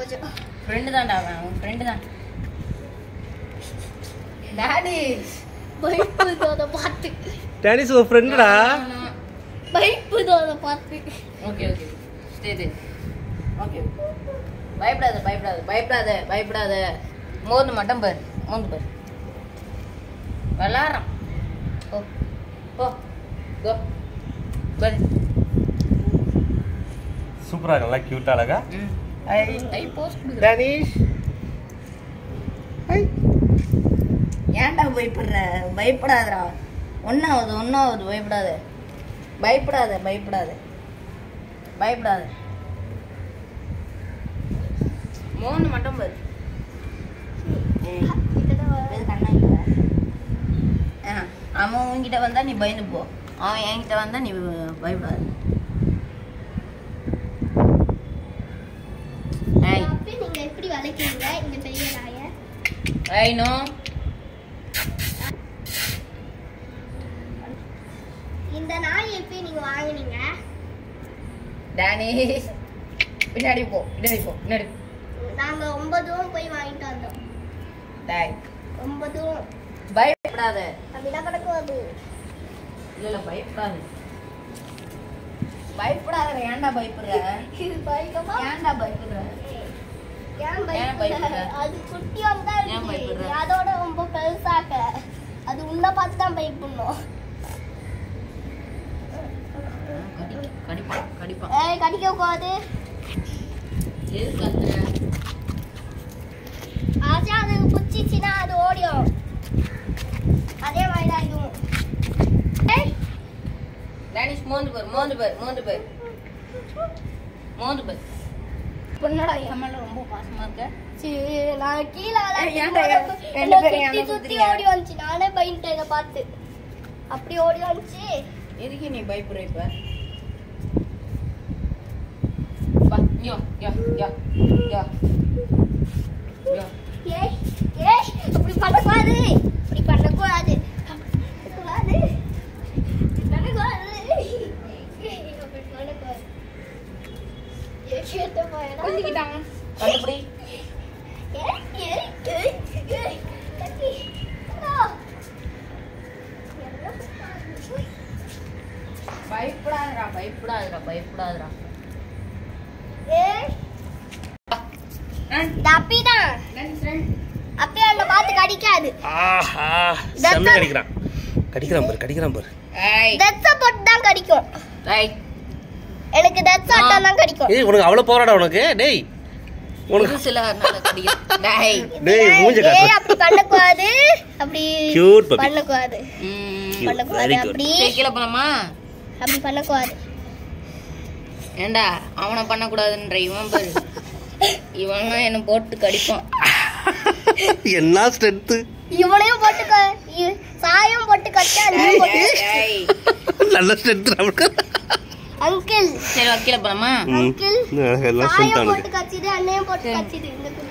Friend தான்டா அவன் அவன் ஃப்ரெண்டு தான் டாடி பயப்படுதோட பார்த்து டேனிஸ் உன் ஃப்ரெண்டுடா பயப்படுதோட பார்த்து ஓகே ஓகே சரி ஓகே பயப்படாத பயப்படாத பயப்படாத பயப்படாத மோந்து மட்டும் பாரு மோந்து பாரு விளாட்றான் ஓ போ கோ பாரு சூப்பரா நல்லா கியூட்டா அழகா ம் ஐ ஐ போஸ்ட் கொடுக்குறேன் டேனிஷ் ஏன்டா பயப்படுற பயப்படாதடா ஒன்றாவது ஒன்றாவது பயப்படாத பயப்படாத பயப்படாத பயப்படாத மோன்னு மட்டும் பாரு ஏய், இது கண்ணா இல்ல. ஆ, அவன் உன்கிட்ட வந்தா நீ பயந்து போ அவன் என்கிட்ட வந்தா நீ பயப்படாத ஏய் அப்படி நீங்க எப்படி வளைக்கிறீங்க இந்த பெரிய நாய ஐ நோ இந்த நாய் எப்படி நீங்க வாங்குனீங்க டேனி பின்னாடி போ பின்னாடி போ பின்னாடி போ. நாங்க ரொம்ப தூரம் போய் வாங்கிட்டு வந்தோம் டேய் ரொம்ப தூரம் பயப்படாத அப்படிதான் கிடக்கும் அது இல்ல இல்ல பயப்படாத பயப்படாத ஏன்டா பயப்படுற இது பயங்கரமா ஏன்டா பயப்படுற ஏன் ஏன் பயப்படுற பயப்படுற? அது குட்டியா தான் ஏன் இருக்கு பயப்படுற? நீ அதோட ரொம்ப பெருசாக்க அது உன்னை பார்த்து தான் பயப்படணும் கடிக்க- கடிப்பான் கடிப்பான் ஏய் கடிக்க கூடாது எது கத்துற ஆச்சா அது குச்சிச்சுன்னா அது ஓடிடும் அதே மாதிரி தான் இதுவும் ஏய் டேனிஷ் மோந்து பாரு மோந்து பாரு மோந்து பாரு மோந்து பாரு பொண்ணோட என் மேல ரொம்ப பாசமா இருக்க சீ, நான் கீழே ஏய், ஏன்டா விளையாட்டு ஏன் ரெண்டு என்னை பேரும் சுத்தி ஏன்டா சுத்தி சுத்துறீங்க? ஓடி வந்துச்சு நானே பயந்துட்டேன் இதை பார்த்து அப்படி ஓடி வந்துச்சு எதுக்கு நீ பயப்படுற இப்ப வா யோ யோ யோ யோ யோ ஏய் ஏய் அப்படி பண்ணக்கூடாது அப்படி பண்ணக்கூடாது பண்ணக்கூடாது பண்ணக்கூடாது அப்படி பண்ணக்கூடாது ஏய், கேட்ட பையனா? கொஞ்சிக்கிட்டாங்க கண்டுபிடி ஏய், ஏய், ஏய், ஏய், தட்டி. ஆ. பயப்படாதடா பயப்படாதடா பயப்படாதடா ஏய், இந்த அப்பிதான் அப்பயே என்னை பார்த்து கடிக்காது ஆஹா செம்ம கடிக்கிறான் கடிக்கிறான் பாரு கடிக்கிறான் பாரு ஏய் தட்ஸ போட்டு தான் கடிக்கும் ஏய் எனக்கு தட்ஸ் ஆட்டம் தான் கடிக்கும் ஏய் உனக்கு அவ்வளவு போராடா உனக்கு டேய் உனக்கு ஒரு சில அதனால கடிக்கும் டேய் டேய் மூஞ்ச ஏய் காட்டு அப்படி பண்ணக்கூடாது அப்படி Cute puppy. பண்ணக்கூடாது ம், Cute, பண்ணக்கூடாது very good. அப்படி சரி, கீழே போலாமா அப்படி பண்ணக்கூடாது ஏண்டா அவனை பண்ணக்கூடாதுன்ற இவன் பாரு இவன் என்ன போட்டு கடிப்பான் என்ன ஸ்ட்ரென்த் இவனையும் போட்டு க- இ- சாயம் போட்டு கட்டா அண்ணையும் போட்டு ஏய் நல்ல ஸ்ட்ரென்த் நமக்கு அங்கிள் சரி வா, கீழே போலாமா ம். அங்கிள் எல்லாம் சாயம் ஸ்ட்ரென்த் போட்டு அவனுக்கு கச்சிது அண்ணையும் போட்டு சரி. கச்சிது இந்த குட்டி